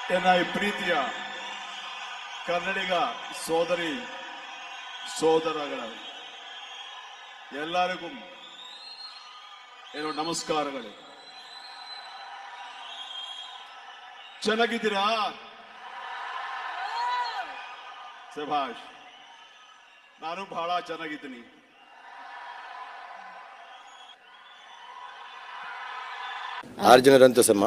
ಎನ್ನ ಈ ಪ್ರೀತಿಯ ಕನ್ನಡಿಗ ಸೋದರಿ ಸೋದರಗಳ ಎಲ್ಲರಿಗೂ ಏನು ನಮಸ್ಕಾರಗಳು ಚೆನ್ನಾಗಿದ್ದೀರಾ ಸಭಾಷ್ ನಾನು ಬಹಳ ಚೆನ್ನಾಗಿದ್ದೀನಿ ಆರು ಜನರಂತ ಸಮ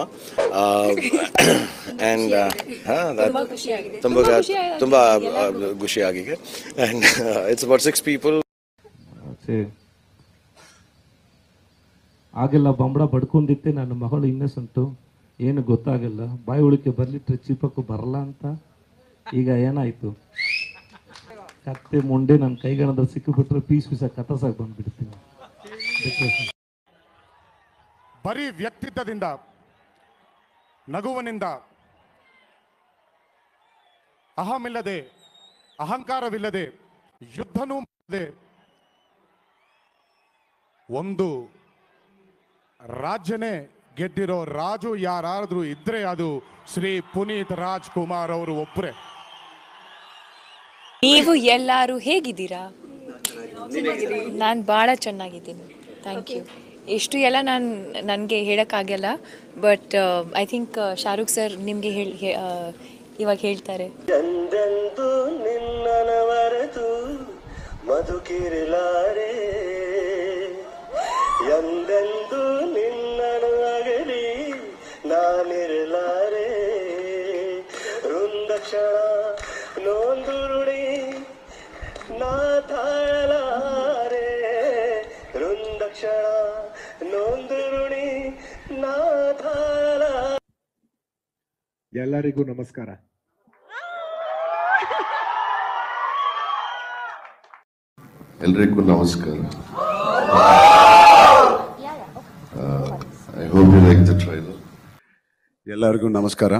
ಆ್ಯಂಡ್ ತುಂಬ ತುಂಬ ಖುಷಿಯಾಗಿದೆ and it's about six people ಸರಿ ಆಗೆಲ್ಲ ಬಂಬಳ ಬಡ್ಕೊಂಡಿದ್ದೆ ನನ್ನ ಮಗಳು ಇನ್ನಸೆಂಟು ಏನು ಗೊತ್ತಾಗಲ್ಲ ಬಾಯಿ ಉಳಿಕೆ ಬರ್ಲಿಟ್ರೆ ಚೀಪಕ್ಕೂ ಬರಲ್ಲ ಅಂತ ಈಗ ಏನಾಯ್ತು ಕತ್ತೆ ಮುಂಡೆ ನನ್ನ ಕೈಗಣದ ಸಿಕ್ಕಿಬಿಟ್ರೆ ಪೀಸ್ ಪೀಸ ಕತಸಾಗಿ ಬಂದ್ಬಿಡ್ತೀನಿ Depression. ಬರೀ ವ್ಯಕ್ತಿತ್ವದಿಂದ ನಗುವನಿಂದ ಅಹಮಿಲ್ಲದೆ ಅಹಂಕಾರವಿಲ್ಲದೆ ಯುದ್ಧನೂ ಮಾಡದೆ ಒಂದು ರಾಜ್ಯನೇ ಗೆದ್ದಿರೋ ರಾಜು ಯಾರಾದ್ರೂ ಇದ್ರೆ ಅದು ಶ್ರೀ ಪುನೀತ್ ರಾಜ್ಕುಮಾರ್ ಅವರು ಒಬ್ಬರೇ ನೀವು ಎಲ್ಲರೂ ಹೇಗಿದ್ದೀರಾ ನಾನು ಭಾಳ ಚೆನ್ನಾಗಿದ್ದೀನಿ ಥ್ಯಾಂಕ್ ಯು ಎಷ್ಟು ಎಲ್ಲ ನಾನು ನನಗೆ ಹೇಳೋಕ್ಕಾಗಲ್ಲ but I think Shahrukh sir ನಿಮಗೆ ಹೇಳಿ ಹೇ- ಆ, ಇವಾಗ ಹೇಳ್ತಾರೆ ಎಂದೆಂದು ನಿನ್ನನವರೆತು ಬದುಕಿರಲಾರೆ ಎಂದೆಂದು ನಿನ್ನನು ಅಗಲಿ ನಾನಿರಲಾರೆ ವೃಂದಕ್ಷಣ ನೊಂದುರುಳಿ ನಾ ತಾಳಲಾರೆ ವೃಂದಕ್ಷಣ ನೊಂದುರುಳಿ ನಾ ತಾಳ ಎಲ್ಲರಿಗೂ ನಮಸ್ಕಾರ ಎಲ್ರಿಗೂ ನಮಸ್ಕಾರ I hope you like the trailer ಎಲ್ಲರಿಗೂ ನಮಸ್ಕಾರ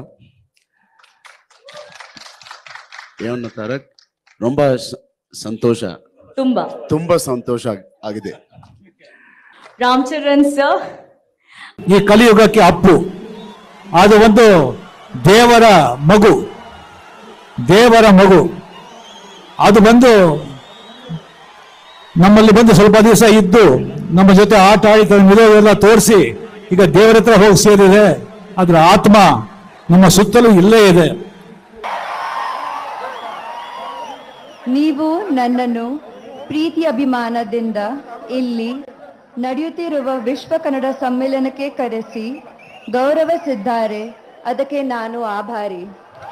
ಏನು ತಾರಕ್ ரொம்ப ಸ- ಸಂತೋಷ ತುಂಬಾ ತುಂಬಾ ಸಂತೋಷ ಆಗ್- ಆಗಿದೆ ರಾಮ್ ಚರಣ್ ಸರ್ ಈ ಕಲಿಯುಗಕ್ಕೆ ಅಪ್ಪು ಅದು ಒಂದು ದೇವರ ಮಗು ದೇವರ ಮಗು ಅದು ಬಂದು ನಮ್ಮಲ್ಲಿ ಬಂದು ಸ್ವಲ್ಪ ದಿವಸ ಇದ್ದು ನಮ್ಮ ಜೊತೆ ಆಟ ಆಡಿ ಮಿಲೋವೆಲ್ಲ ತೋರಿಸಿ ಈಗ ದೇವರ ಹತ್ರ ಹೋಗಿ ಸೇರಿದೆ ಅದರ ಆತ್ಮ ನಮ್ಮ ಸುತ್ತಲೂ ಇಲ್ಲೇ ಇದೆ ನೀವು ನನ್ನನ್ನು ಪ್ರೀತಿ ಅಭಿಮಾನದಿಂದ ಇಲ್ಲಿ ನಡೆಯುತ್ತಿರುವ ವಿಶ್ವ ಕನ್ನಡ ಸಮ್ಮೇಳನಕ್ಕೆ ಕರೆಸಿ ಗೌರವಿಸಿದ್ದಾರೆ ಅದಕ್ಕೆ ನಾನು ಆಭಾರಿ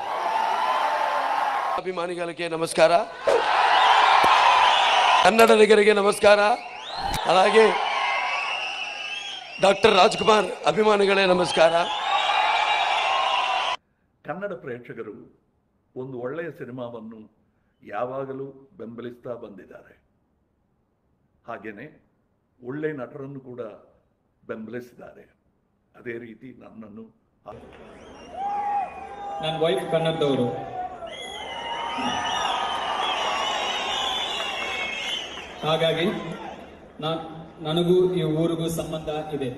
ಅಭಿಮಾನಿಗಳಿಗೆ ನಮಸ್ಕಾರ ಕನ್ನಡಿಗರಿಗೆ ನಮಸ್ಕಾರ అలాగే ಡಾಕ್ಟರ್ ರಾಜ್ಕುಮಾರ್ ಅಭಿಮಾನಿಗಳೇ ನಮಸ್ಕಾರ ಕನ್ನಡ ಪ್ರೇಕ್ಷಕರು ಒಂದು ಒಳ್ಳೆಯ ಸಿನಿಮಾವನ್ನು ಯಾವಾಗಲೂ ಬೆಂಬಲಿಸ್ತಾ ಬಂದಿದ್ದಾರೆ ಹಾಗೆಯೇ ಒಳ್ಳೆಯ ನಟರನ್ನು ಕೂಡ ಬೆಂಬಲಿಸಿದ್ದಾರೆ ಅದೇ ರೀತಿ ನನ್ನನ್ನು ನನ್ನ ವೈಫ್ ಕನ್ನಡದವರು ಹಾಗಾಗಿ ನಾ- ನನಗೂ ಈ ಊರಿಗೂ ಸಂಬಂಧ ಇದೆ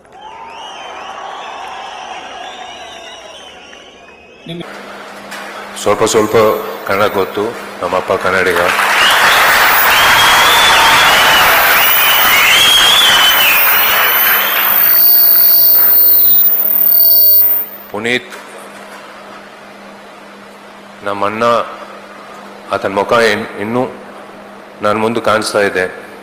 ನಿಮ್ಮ ಸ್ವಲ್ಪ ಸ್ವಲ್ಪ ಕನ್ನಡ ಗೊತ್ತು ನಮ್ಮಪ್ಪ ಕನ್ನಡಿಗ ಪುನೀತ್ ನಮ್ಮ ಅಣ್ಣ ಆತನ ಮುಖ ಇನ್- ಇನ್ನೂ ನನ್ನ ಮುಂದೆ ಕಾಣಿಸ್ತಾ ಇದೆ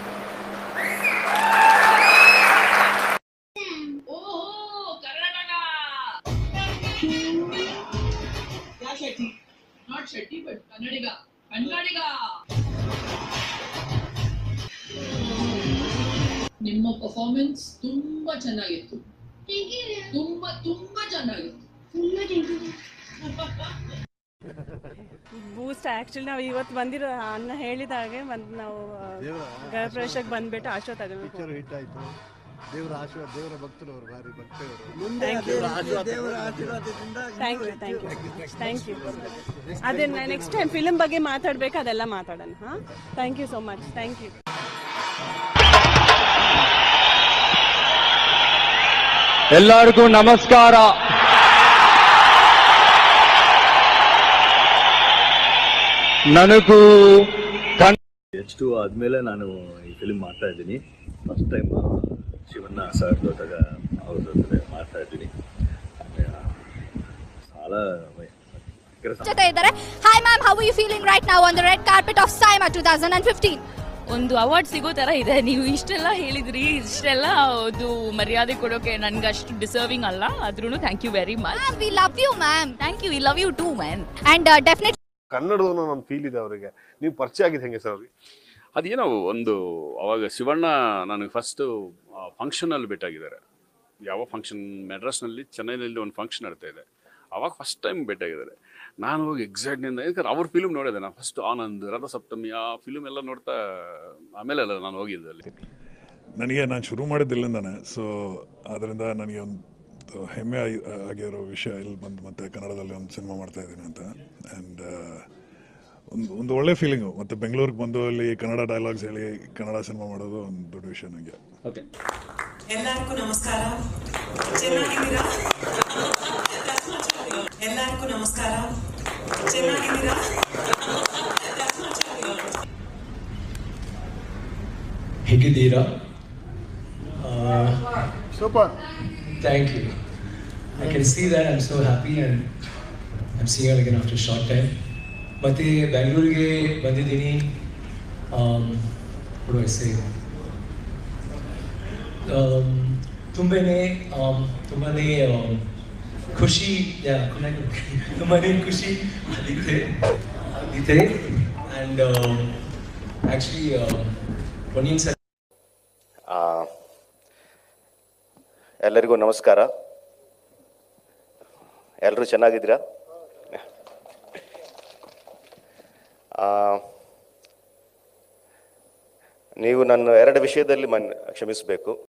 ನಿಮ್ಮ ಪರ್ಫಾರ್ಮೆನ್ಸ್ ತುಂಬಾ ಚೆನ್ನಾಗಿತ್ತು ತುಂಬಾ ತುಂಬಾ ಚೆನ್ನಾಗಿತ್ತು ಬೂಸ್ಟ್ ಆಕ್ಚುಲಿ ನಾವು ಇವತ್ತು ಬಂದಿರೋ ಅನ್ನ ಹೇಳಿದ ಹಾಗೆ ಬಂದು ನಾವು ಗೃಹಪ್ರವೇಶಕ್ಕೆ ಬಂದ್ಬಿಟ್ಟು ಆಶೀರ್ವಾದ ತಗೊಳ್ಬೇಕು ಹಿಟ್ ಆಯ್ತು ದೇವರ ಆಶೀರ್ವಾದ ದೇವರ ಭಕ್ತರು ಅವರು ಭಾರಿ ಭಕ್ತರು thank you thank you thank you thank you ಅದೇ ನೆಕ್ಸ್ಟ್ ಟೈಮ್ ಫಿಲ್ಮ್ ಬಗ್ಗೆ ಮಾತಾಡ್ಬೇಕು ಅದೆಲ್ಲ ಮಾತಾಡೋಣ ಹಾಂ thank you so much thank you ಎಲ್ಲರಿಗೂ ನಮಸ್ಕಾರ ನನಗೂ ಎಚ್ ಟು ಆದಮೇಲೆ ನಾನು ಈ ಫಿಲ್ಮ್ ಮಾಡ್ತಾ ಇದ್ದೀನಿ ಫಸ್ಟ್ ಟೈಮ್ ಶಿವಣ್ಣ ಸರ್ ಜೊತೆಗ ಅವ್ರ ಜೊತೆ ಮಾಡ್ತಾ ಇದ್ದೀನಿ ಭಾಳ ಜೊತೆ ಇದ್ದಾರೆ hi ma'am how you feeling right ನಾವು on the red carpet of SIIMA two thousand and fifteen ಒಂದು ಅವಾರ್ಡ್ ಸಿಗೋ ತರ ಇದೆ ನೀವು ಇಷ್ಟೆಲ್ಲ ಹೇಳಿದ್ರಿ ಇಷ್ಟೆಲ್ಲ ಅದು ಮರ್ಯಾದೆ ಕೊಡೋಕೆ ನನ್ಗೆ ಅಷ್ಟು ಡಿಸರ್ವಿಂಗ್ ಅಲ್ಲ ಆದ್ರೂ thank you very much we love you ma'am thank you we love you too man and definite ಕನ್ನಡದವನು ನನ್ನ ಫೀಲ್ ಇದೆ ಅವರಿಗೆ ನೀವು ಪರಿಚಯ ಆಗಿದ್ದು ಹೆಂಗೆ ಸರ್ ಅವ್ರಿಗೆ ಅದೇನೋ ಒಂದು ಅವಾಗ ಶಿವಣ್ಣ ನನಗೆ ಫಸ್ಟು ಫಂಕ್ಷನಲ್ಲಿ ಭೇಟಿಯಾಗಿದ್ದಾರೆ ಯಾವ ಫಂಕ್ಷನ್ ಮೆಡ್ರಾಸ್ನಲ್ಲಿ ಚೆನ್ನೈನಲ್ಲಿ ಒಂದು ಫಂಕ್ಷನ್ ನಡೀತಾ ಇದೆ ಅವಾಗ ಫಸ್ಟ್ ಟೈಮ್ ಭೇಟಿಯಾಗಿದ್ದಾರೆ ನಾನು ಹೋಗಿ ಎಕ್ಸೈಟ್ನಿಂದ ಯಾಕಂದ್ರೆ ಅವ್ರ ಫಿಲ್ಮ್ ನೋಡಿದೆ ನಾನು ಫಸ್ಟ್ ಆನಂದ್ ರಥಸಪ್ತಮಿ ಆ ಫಿಲ್ಮ್ ಎಲ್ಲ ನೋಡ್ತಾ ಆಮೇಲೆ ಅಲ್ಲ ನಾನು ಹೋಗಿದ್ದೆ ಅಲ್ಲಿ ನನಗೆ ನಾನು ಶುರು ಮಾಡಿದ್ದಿಲ್ಲಿಂದಾನೆ ಸೊ ಅದರಿಂದ ನನಗೆ ಒಂದು ಹೆಮ್ಮೆ ಆಗಿ- ಆಗಿರೋ ವಿಷಯ ಇಲ್ಲಿ ಬಂದು ಮತ್ತೆ ಕನ್ನಡದಲ್ಲಿ ಒಂದು ಸಿನಿಮಾ ಮಾಡ್ತಾ ಇದ್ದೀನಿ ಅಂತ ಆ್ಯಂಡ್ ಒಂದು ಒಂದು ಒಳ್ಳೆ ಫೀಲಿಂಗು ಮತ್ತು ಬೆಂಗಳೂರಿಗೆ ಬಂದು ಅಲ್ಲಿ ಕನ್ನಡ ಡೈಲಾಗ್ಸ್ ಹೇಳಿ ಕನ್ನಡ ಸಿನಿಮಾ ಮಾಡೋದು ಒಂದು ದೊಡ್ಡ ವಿಷಯ ನನಗೆ ಓಕೆ ಎಲ್ಲರಿಗೂ ನಮಸ್ಕಾರ ಚೆನ್ನಾಗಿದ್ದೀರಾ ಎಲ್ಲರಿಗೂ ನಮಸ್ಕಾರ ಚೆನ್ನಾಗಿದ್ದೀರಾ ಹೇಗಿದ್ದೀರಾ super thank you I can see that I am so happy and I am seeing again after short time ಮತ್ತು ಬೆಂಗಳೂರಿಗೆ ಬಂದಿದ್ದೀನಿ ಸೇ ತುಂಬಾ ತುಂಬಾ ಖುಷಿ ಯಾ ತುಂಬಾ ಖುಷಿ ಆಗಿದೆ ಆಗಿದೆ ಆ್ಯಂಡ್ ಆ್ಯಕ್ಚುಲಿ ಪೊನ್ನಿಯಿನ್ ಸರ್ ಆ, ಎಲ್ಲರಿಗೂ ನಮಸ್ಕಾರ ಎಲ್ಲರೂ ಚೆನ್ನಾಗಿದ್ದೀರಾ ಆ, ನೀವು ನನ್ನ ಎರಡು ವಿಷಯದಲ್ಲಿ ಮನ್ ಕ್ಷಮಿಸಬೇಕು